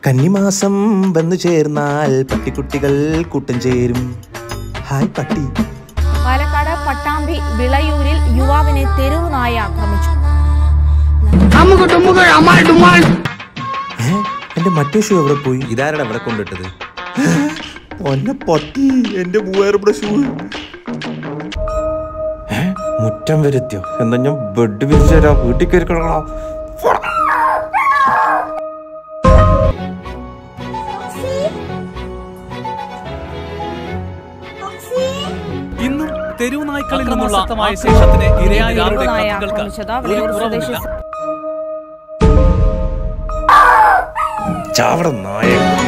കന്നിമാസം വന്നു ചേർന്നാൽ പട്ടിക്കുട്ടികൾ കൂട്ടം ചേരും ഹായ് പട്ടി പാലക്കാട് പട്ടാമ്പി വിളയൂരിൽ യുവാവിനെ തെരുവ് നായ ആക്രമിച്ചു ഏ എന്റെ മറ്റേ ഷൂ എവിടെ പോയി ഇതാരടാ ഇവിടെ കൊണ്ടിട്ടത് ഒന്നെ പട്ടി എന്റെ മൂവായിരം ഷൂ ഏ മുറ്റം വരുത്തിയോ എന്നാ ഞാൻ ബെഡ് വിരിച്ചു തരാം വീട്ടിൽ കയറി കിടക്കണോ ഇന്നും തെരുവ് നായ്ക്കളിൽ നിന്നുള്ള ശേഷത്തിന് ഇരയായവരുടെ തെരുവ് നായ കഥകൾക്ക് ആക്രമിച്ചത് ഒരു വിളയൂർ സ്വദേശി കുറവുമില്ല ചാവട നായ